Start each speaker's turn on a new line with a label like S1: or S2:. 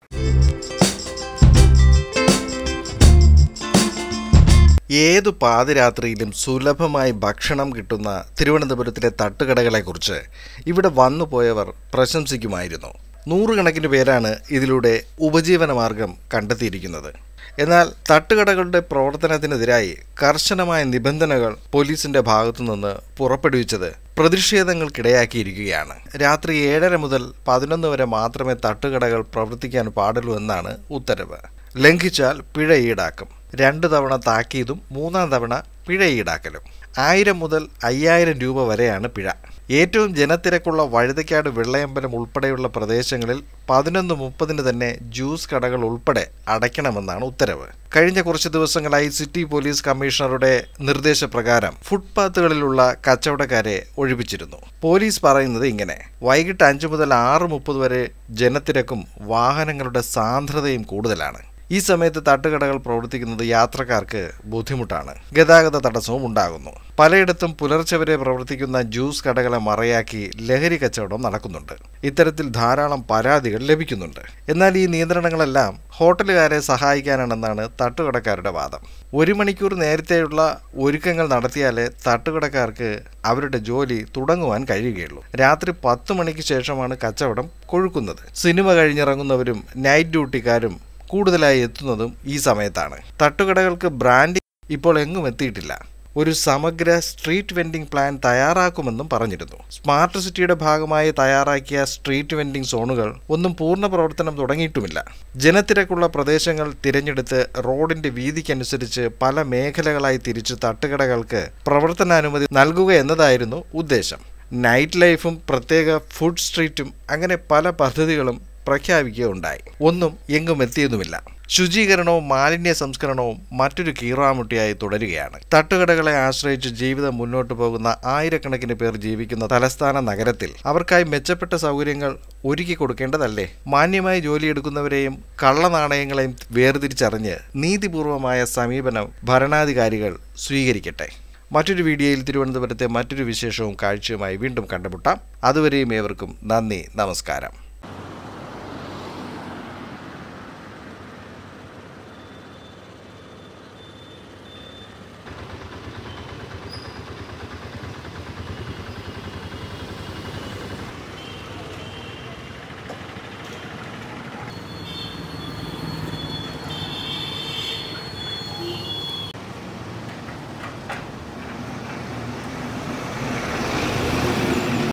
S1: ഏതു പാതിരാത്രിയിലും സുലഭമായി ഭക്ഷണം കിട്ടുന്ന തിരുവനന്തപുരത്തിലെ തട്ടുകടകളെക്കുറിച്ച് ഇവിടെ വന്നുപോയവർ പ്രശംസിക്കുമായിരുന്നു നൂറുകണക്കിന് പേരാണ് ഇതിലൂടെ ഉപജീവനമാർഗം കണ്ടെത്തിയിരിക്കുന്നത് എന്നാൽ തട്ടുകടകളുടെ പ്രവർത്തനത്തിനെതിരായി കർശനമായ നിബന്ധനകൾ പോലീസിന്റെ ഭാഗത്തുനിന്ന് പുറപ്പെടുവിച്ചത് പ്രതിഷേധങ്ങൾക്കിടയാക്കിയിരിക്കുകയാണ് രാത്രി ഏഴര മുതൽ പതിനൊന്ന് വരെ മാത്രമേ തട്ടുകടകൾ പ്രവർത്തിക്കാൻ പാടുള്ളൂ എന്നാണ് ഉത്തരവ് ലംഘിച്ചാൽ പിഴ ഈടാക്കും രണ്ട് തവണ താക്കീതും മൂന്നാം തവണ പിഴ ഈടാക്കലും ആയിരം മുതൽ അയ്യായിരം രൂപ വരെയാണ് പിഴ ഏറ്റവും ജനത്തിരക്കുള്ള വഴുതയ്ക്കാട് വെള്ളയമ്പലം ഉൾപ്പെടെയുള്ള പ്രദേശങ്ങളിൽ പതിനൊന്ന് മുപ്പതിന് തന്നെ ജ്യൂസ് കടകൾ ഉൾപ്പെടെ അടയ്ക്കണമെന്നാണ് ഉത്തരവ് കഴിഞ്ഞ കുറച്ച് ദിവസങ്ങളായി സിറ്റി പോലീസ് കമ്മീഷണറുടെ നിർദ്ദേശപ്രകാരം ഫുട്പാത്തുകളിലുള്ള കച്ചവടക്കാരെ ഒഴിപ്പിച്ചിരുന്നു പോലീസ് പറയുന്നത് ഇങ്ങനെ വൈകിട്ട് അഞ്ചു മുതൽ ആറ് മുപ്പത് വരെ ജനത്തിരക്കും വാഹനങ്ങളുടെ സാന്ദ്രതയും കൂടുതലാണ് ഈ സമയത്ത് തട്ടുകടകൾ പ്രവർത്തിക്കുന്നത് യാത്രക്കാർക്ക് ബുദ്ധിമുട്ടാണ് ഗതാഗത തടസ്സവും ഉണ്ടാകുന്നു പലയിടത്തും പുലർച്ചെ വരെ പ്രവർത്തിക്കുന്ന ജ്യൂസ് കടകളെ മറയാക്കി ലഹരി കച്ചവടം നടക്കുന്നുണ്ട് ഇത്തരത്തിൽ ധാരാളം പരാതികൾ ലഭിക്കുന്നുണ്ട് എന്നാൽ ഈ നിയന്ത്രണങ്ങളെല്ലാം ഹോട്ടലുകാരെ സഹായിക്കാനാണെന്നാണ് തട്ടുകടക്കാരുടെ വാദം ഒരു മണിക്കൂർ നേരത്തെയുള്ള ഒരുക്കങ്ങൾ നടത്തിയാലേ തട്ടുകടക്കാർക്ക് അവരുടെ ജോലി തുടങ്ങുവാൻ കഴിയുകയുള്ളൂ രാത്രി പത്ത് മണിക്ക് ശേഷമാണ് കച്ചവടം കൊഴുക്കുന്നത് സിനിമ കഴിഞ്ഞിറങ്ങുന്നവരും നൈറ്റ് ഡ്യൂട്ടിക്കാരും കൂടുതലായി എത്തുന്നതും ഈ സമയത്താണ് തട്ടുകടകൾക്ക് ബ്രാൻഡിംഗ് ഇപ്പോൾ എങ്ങും എത്തിയിട്ടില്ല ഒരു സമഗ്ര സ്ട്രീറ്റ് വെൻഡിംഗ് പ്ലാൻ തയ്യാറാക്കുമെന്നും പറഞ്ഞിരുന്നു സ്മാർട്ട് സിറ്റിയുടെ ഭാഗമായി തയ്യാറാക്കിയ സ്ട്രീറ്റ് വെൻഡിംഗ് സോണുകൾ ഒന്നും പൂർണ്ണ പ്രവർത്തനം തുടങ്ങിയിട്ടുമില്ല ജനത്തിരക്കുള്ള പ്രദേശങ്ങൾ തിരഞ്ഞെടുത്ത് റോഡിന്റെ വീതിക്കനുസരിച്ച് പല മേഖലകളായി തിരിച്ച് തട്ടുകടകൾക്ക് പ്രവർത്തനാനുമതി നൽകുക എന്നതായിരുന്നു ഉദ്ദേശം നൈറ്റ് ലൈഫും പ്രത്യേക ഫുഡ് സ്ട്രീറ്റും അങ്ങനെ പല പദ്ധതികളും പ്രഖ്യാപിക്കുകയുണ്ടായി ഒന്നും എങ്ങും എത്തിയതുമില്ല ശുചീകരണവും മാലിന്യ സംസ്കരണവും മറ്റൊരു കീറാമുട്ടിയായി തുടരുകയാണ് തട്ടുകടകളെ ആശ്രയിച്ച് ജീവിതം മുന്നോട്ട് പോകുന്ന ആയിരക്കണക്കിന് പേർ ജീവിക്കുന്ന തലസ്ഥാന നഗരത്തിൽ അവർക്കായി മെച്ചപ്പെട്ട സൗകര്യങ്ങൾ ഒരുക്കി കൊടുക്കേണ്ടതല്ലേ മാന്യമായി ജോലിയെടുക്കുന്നവരെയും കള്ളനാണയങ്ങളെയും വേർതിരിച്ചറിഞ്ഞ് നീതിപൂർവമായ സമീപനം ഭരണാധികാരികൾ സ്വീകരിക്കട്ടെ മറ്റൊരു വീഡിയോയിൽ തിരുവനന്തപുരത്തെ മറ്റൊരു വിശേഷവും കാഴ്ചയുമായി വീണ്ടും കണ്ടുമുട്ടാം അതുവരെയും ഏവർക്കും നന്ദി നമസ്കാരം